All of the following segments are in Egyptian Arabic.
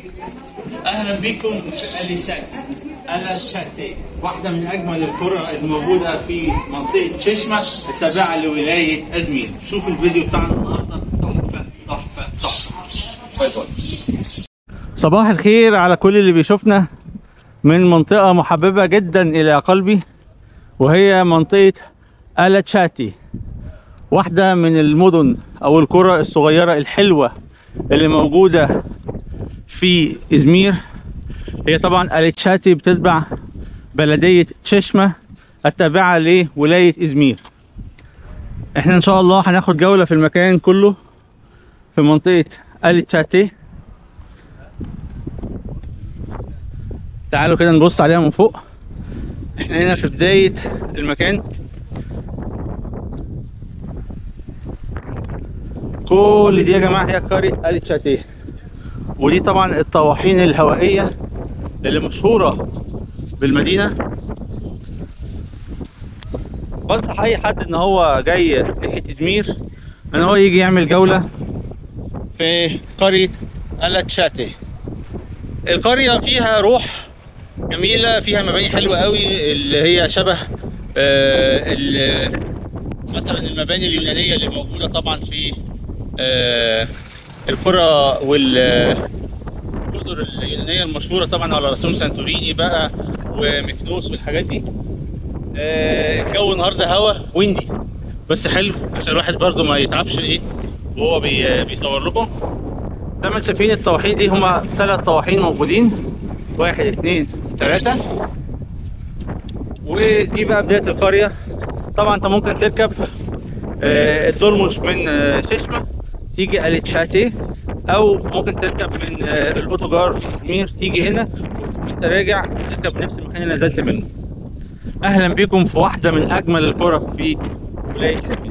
اهلا بكم في اليشاتي اليشاتي واحده من اجمل القرى الموجوده في منطقه ششمه التابعه لولايه ازمير شوف الفيديو بتاعنا النهارده تحفه تحفه تحفه باي باي صباح الخير على كل اللي بيشوفنا من منطقه محببه جدا الى قلبي وهي منطقه الاتشاتي واحده من المدن او القرى الصغيره الحلوه اللي موجوده في ازمير هي طبعا اليتشاتي بتتبع بلدية تششمة التابعة لولاية ازمير احنا ان شاء الله هناخد جولة في المكان كله في منطقة اليتشاتي تعالوا كده نبص عليها من فوق احنا هنا في بداية المكان كل دي يا جماعة هي قرية اليتشاتي ودي طبعا الطواحين الهوائية اللي مشهورة بالمدينة بنصح أي حد إن هو جاي ناحية إزمير إن هو يجي يعمل جولة في قرية الاتشاتي القرية فيها روح جميلة فيها مباني حلوة قوي اللي هي شبه آه ال- مثلا المباني اليونانية اللي موجودة طبعا في آه القرى والجزر اليونانيه المشهوره طبعا على رسوم سانتوريني بقى ومكنوس والحاجات دي آه، الجو النهارده هوا ويندي بس حلو عشان الواحد برضو ما يتعبش ايه وهو بي بيصور لكم زي ما انتم شايفين الطواحين دي هما ثلاث طواحين موجودين واحد اتنين تلاته ودي بقى بدايه القريه طبعا انت ممكن تركب آه، الدرمش من آه، ششمه تيجي اليتشاتي او ممكن تركب من آه، الاوتوجار في ازمير تيجي هنا وانت راجع تركب نفس المكان اللي نزلت منه اهلا بكم في واحده من اجمل القرى في ولايه ازمير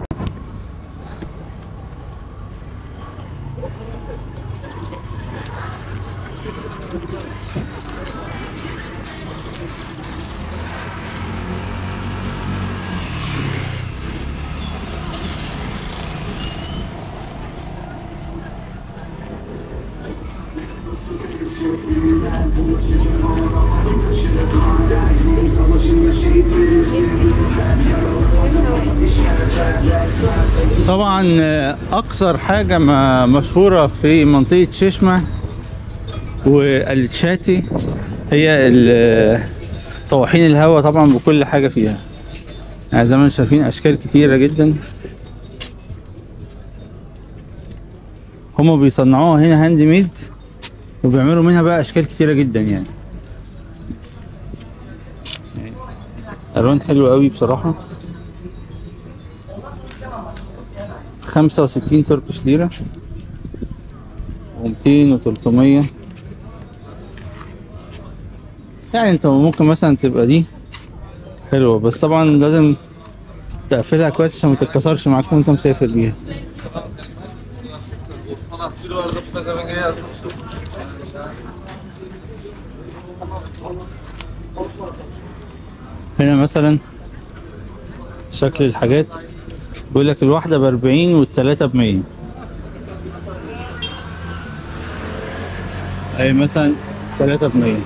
طبعا آه، اكثر حاجه ما مشهوره في منطقه ششمه والتشاتي هي ال- طواحين الهواء طبعا بكل حاجه فيها يعني زي ما انتم شايفين اشكال كتيره جدا هما بيصنعوها هنا هاند ميد وبيعملوا منها بقى اشكال كتيره جدا يعني الوان حلوه قوي بصراحه خمسة وستين تركش ليرة ومتين وتلتمية يعني انت ممكن مثلا تبقى دي حلوة بس طبعا لازم تقفلها كويس عشان ما تتكسرش معاك وانت مسافر بيها هنا مثلا شكل الحاجات بيقول لك الواحدة بأربعين والتلاتة بمية أي مثلا تلاتة بمية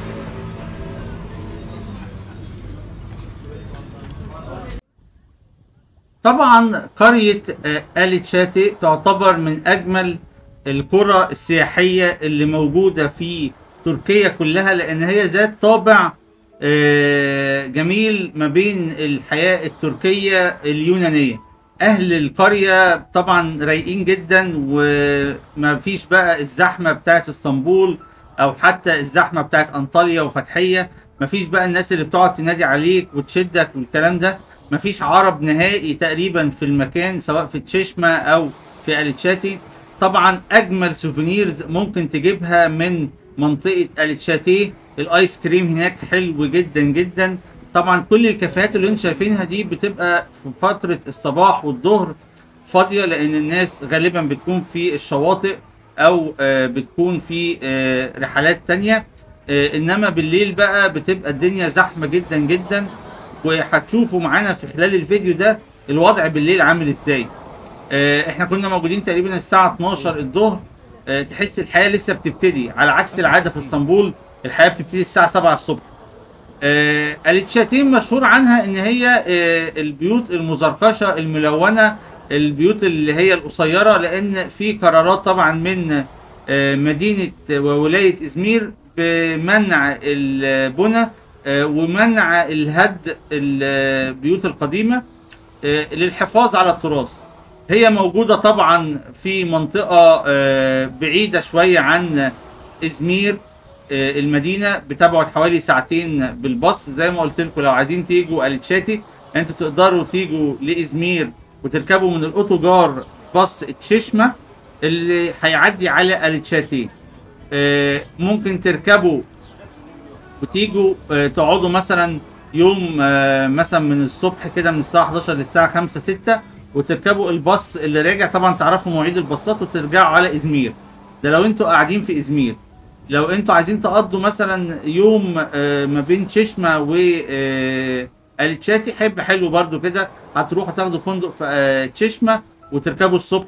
طبعا قرية آه، آل تشاتي تعتبر من أجمل القرى السياحية اللي موجودة في تركيا كلها لأن هي ذات طابع آه، جميل ما بين الحياة التركية اليونانية أهل القرية طبعا رايقين جدا وما فيش بقى الزحمة بتاعت اسطنبول أو حتى الزحمة بتاعت أنطاليا وفتحية ما فيش بقى الناس اللي بتقعد تنادي عليك وتشدك والكلام ده ما فيش عرب نهائي تقريبا في المكان سواء في تشيشما أو في أليتشاتي طبعا أجمل سوفينيرز ممكن تجيبها من منطقة أليتشاتي الآيس كريم هناك حلو جدا جدا طبعا كل الكافيهات اللي انتم شايفينها دي بتبقى في فترة الصباح والظهر فاضية لأن الناس غالبا بتكون في الشواطئ أو آه، بتكون في آه، رحلات تانية آه، إنما بالليل بقى بتبقى الدنيا زحمة جدا جدا وهتشوفوا معانا في خلال الفيديو ده الوضع بالليل عامل ازاي آه، احنا كنا موجودين تقريبا الساعة 12 الظهر آه، تحس الحياه لسه بتبتدي على عكس العاده في اسطنبول الحياه بتبتدي الساعه 7 الصبح آه، التشاتين مشهور عنها ان هي آه، البيوت المزركشه الملونه البيوت اللي هي القصيره لان في قرارات طبعا من آه، مدينه وولايه ازمير بمنع البنى آه، ومنع الهد البيوت القديمه آه، للحفاظ على التراث هي موجوده طبعا في منطقه آه، بعيده شويه عن ازمير آه، المدينه بتبعد حوالي ساعتين بالباص زي ما قلت لكم لو عايزين تيجوا اليتشاتي انتوا تقدروا تيجوا لازمير وتركبوا من الاوتوجار باص تشيشمه اللي هيعدي على اليتشاتي آه، ممكن تركبوا وتيجوا آه، تقعدوا مثلا يوم آه، مثلا من الصبح كده من الساعه 11 للساعه 5 6 وتركبوا الباص اللي راجع طبعا تعرفوا مواعيد الباصات وترجعوا على ازمير ده لو انتوا قاعدين في ازمير لو انتوا عايزين تقضوا مثلا يوم آه، ما بين تشيشما و آه، التشاتي حب حلو برضو كده هتروحوا تاخدوا فندق في آه، تشيشما وتركبوا الصبح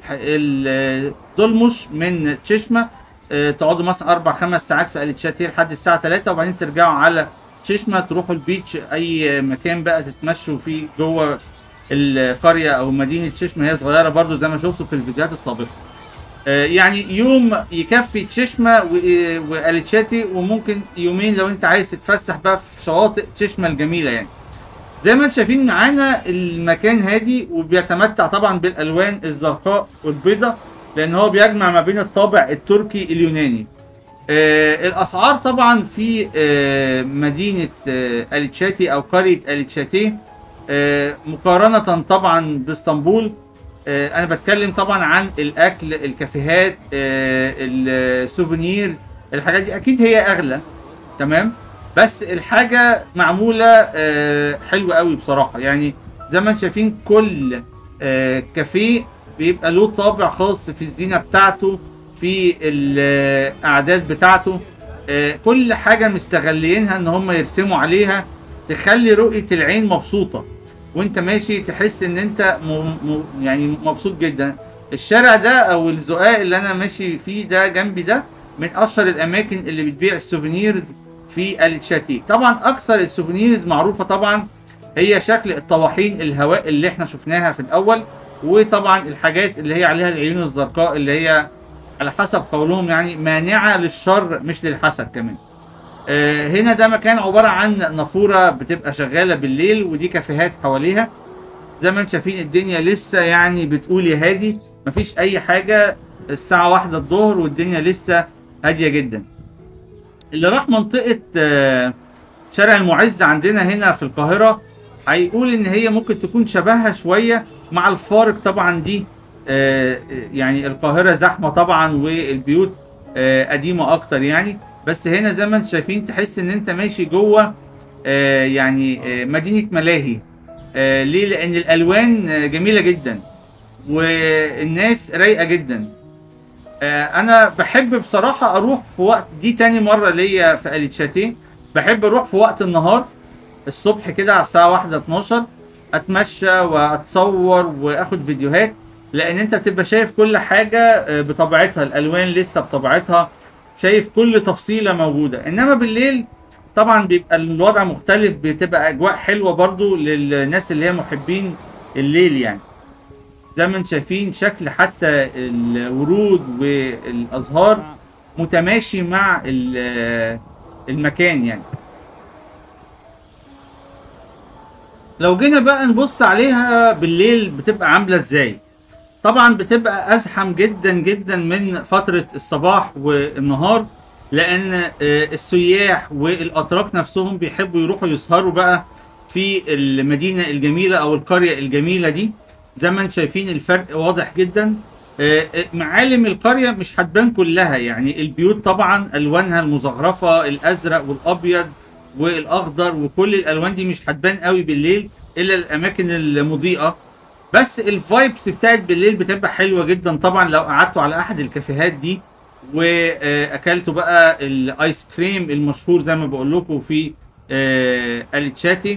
الدولمش من تشيشما آه، تقعدوا مثلا اربع خمس ساعات في التشاتي لحد الساعه 3 وبعدين ترجعوا على تشيشما تروحوا البيتش اي مكان بقى تتمشوا فيه جوه القريه او مدينه تشيشما هي صغيره برضو زي ما شفتوا في الفيديوهات السابقه آه، يعني يوم يكفي تشيشما و- والتشاتي وممكن يومين لو انت عايز تتفسح بقى في شواطئ تشيشما الجميله يعني زي ما انتم شايفين معانا المكان هادي وبيتمتع طبعا بالالوان الزرقاء والبيضاء لان هو بيجمع ما بين الطابع التركي اليوناني آه الاسعار طبعا في آه مدينه آه اليتشاتي او قريه اليتشاتي آه مقارنه طبعا باسطنبول آه انا بتكلم طبعا عن الاكل الكافيهات آه السوفينيرز الحاجات دي اكيد هي اغلى تمام بس الحاجه معموله آه حلوه قوي بصراحه يعني زي ما انتم شايفين كل آه كافيه بيبقى له طابع خاص في الزينه بتاعته في الاعداد بتاعته آه كل حاجه مستغلينها ان هم يرسموا عليها تخلي رؤيه العين مبسوطه وانت ماشي تحس ان انت م... م... يعني مبسوط جدا الشارع ده او الزقاق اللي انا ماشي فيه ده جنبي ده من اشهر الاماكن اللي بتبيع السوفينيرز في التشاتي طبعا اكثر السوفينيرز معروفه طبعا هي شكل الطواحين الهواء اللي احنا شفناها في الاول وطبعا الحاجات اللي هي عليها العيون الزرقاء اللي هي على حسب قولهم يعني مانعه للشر مش للحسد كمان آه، هنا ده مكان عباره عن نافوره بتبقى شغاله بالليل ودي كافيهات حواليها زي ما انتم شايفين الدنيا لسه يعني بتقول يا هادي مفيش اي حاجه الساعه واحدة الظهر والدنيا لسه هاديه جدا اللي راح منطقه آه، شارع المعز عندنا هنا في القاهره هيقول ان هي ممكن تكون شبهها شويه مع الفارق طبعا دي آه، يعني القاهره زحمه طبعا والبيوت آه، قديمه اكتر يعني بس هنا زي ما انتم شايفين تحس ان انت ماشي جوه آه، يعني آه، مدينه ملاهي آه، ليه لان الالوان آه، جميله جدا والناس رايقه جدا آه، انا بحب بصراحه اروح في وقت دي تاني مره ليا في اليتشاتيه بحب اروح في وقت النهار الصبح كده على الساعه واحدة 12 اتمشى واتصور واخد فيديوهات لان انت بتبقى شايف كل حاجه آه، بطبيعتها الالوان لسه بطبيعتها شايف كل تفصيله موجوده انما بالليل طبعا بيبقى الوضع مختلف بتبقى اجواء حلوه برضو للناس اللي هي محبين الليل يعني زي ما انتم شايفين شكل حتى الورود والازهار متماشي مع ال- المكان يعني لو جينا بقى نبص عليها بالليل بتبقى عامله ازاي طبعا بتبقى ازحم جدا جدا من فتره الصباح والنهار لان آه، السياح والاتراك نفسهم بيحبوا يروحوا يسهروا بقى في المدينه الجميله او القريه الجميله دي زي ما انتم شايفين الفرق واضح جدا آه، آه، معالم القريه مش هتبان كلها يعني البيوت طبعا الوانها المزخرفه الازرق والابيض والاخضر وكل الالوان دي مش هتبان قوي بالليل الا الاماكن المضيئه بس الفايبس بتاعت بالليل بتبقى حلوه جدا طبعا لو قعدتوا على احد الكافيهات دي واكلتوا بقى الايس كريم المشهور زي ما بقول لكم في آه، التشاتي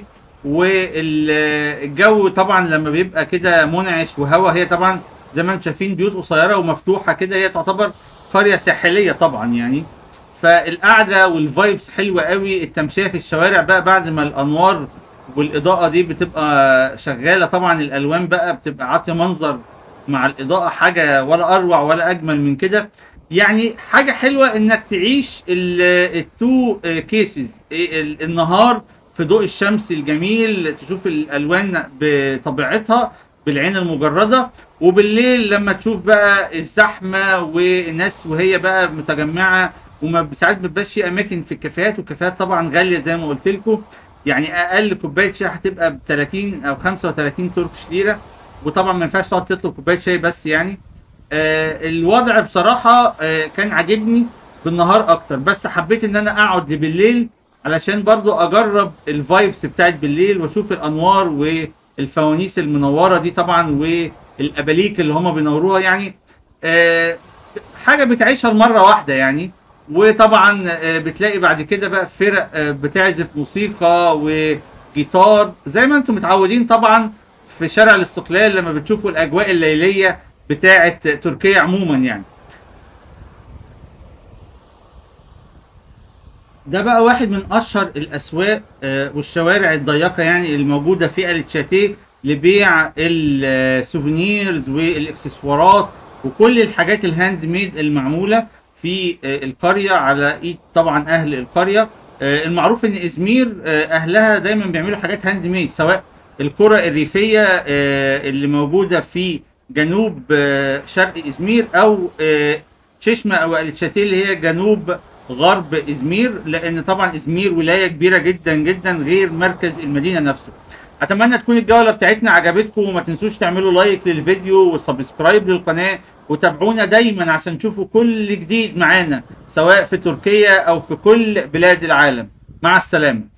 والجو طبعا لما بيبقى كده منعش وهوا هي طبعا زي ما انتم شايفين بيوت قصيره ومفتوحه كده هي تعتبر قريه ساحليه طبعا يعني فالقعده والفايبس حلوه قوي التمشيه في الشوارع بقى بعد ما الانوار والاضاءه دي بتبقى شغاله طبعا الالوان بقى بتبقى عاطيه منظر مع الاضاءه حاجه ولا اروع ولا اجمل من كده يعني حاجه حلوه انك تعيش التو كيسز النهار في ضوء الشمس الجميل تشوف الالوان بطبيعتها بالعين المجرده وبالليل لما تشوف بقى الزحمه والناس وهي بقى متجمعه وما ساعات بتبقاش في اماكن في الكافيهات والكافيهات طبعا غاليه زي ما قلت لكم يعني اقل كوبايه شاي هتبقى ب 30 او 35 تركش ليره وطبعا ما ينفعش تقعد تطلب كوبايه شاي بس يعني آه الوضع بصراحه آه كان عاجبني بالنهار اكتر بس حبيت ان انا اقعد بالليل علشان برضو اجرب الفايبس بتاعت بالليل واشوف الانوار والفوانيس المنوره دي طبعا والاباليك اللي هم بينوروها يعني آه حاجه بتعيشها المره واحده يعني وطبعا آه، بتلاقي بعد كده بقى فرق آه، بتعزف موسيقى وجيتار زي ما انتم متعودين طبعا في شارع الاستقلال لما بتشوفوا الاجواء الليليه بتاعه تركيا عموما يعني ده بقى واحد من اشهر الاسواق آه، والشوارع الضيقه يعني الموجوده في التشاتيه لبيع السوفينيرز والاكسسوارات وكل الحاجات الهاند ميد المعموله في آه، القريه على ايد طبعا اهل القريه آه، المعروف ان ازمير آه، اهلها دايما بيعملوا حاجات هاند ميد سواء القرى الريفيه آه، اللي موجوده في جنوب آه، شرق ازمير او آه، ششمه او التشاتيه اللي هي جنوب غرب ازمير لان طبعا ازمير ولايه كبيره جدا جدا غير مركز المدينه نفسه اتمنى تكون الجوله بتاعتنا عجبتكم وما تنسوش تعملوا لايك للفيديو وسبسكرايب للقناه وتابعونا دايما عشان تشوفوا كل جديد معانا سواء في تركيا او في كل بلاد العالم مع السلامه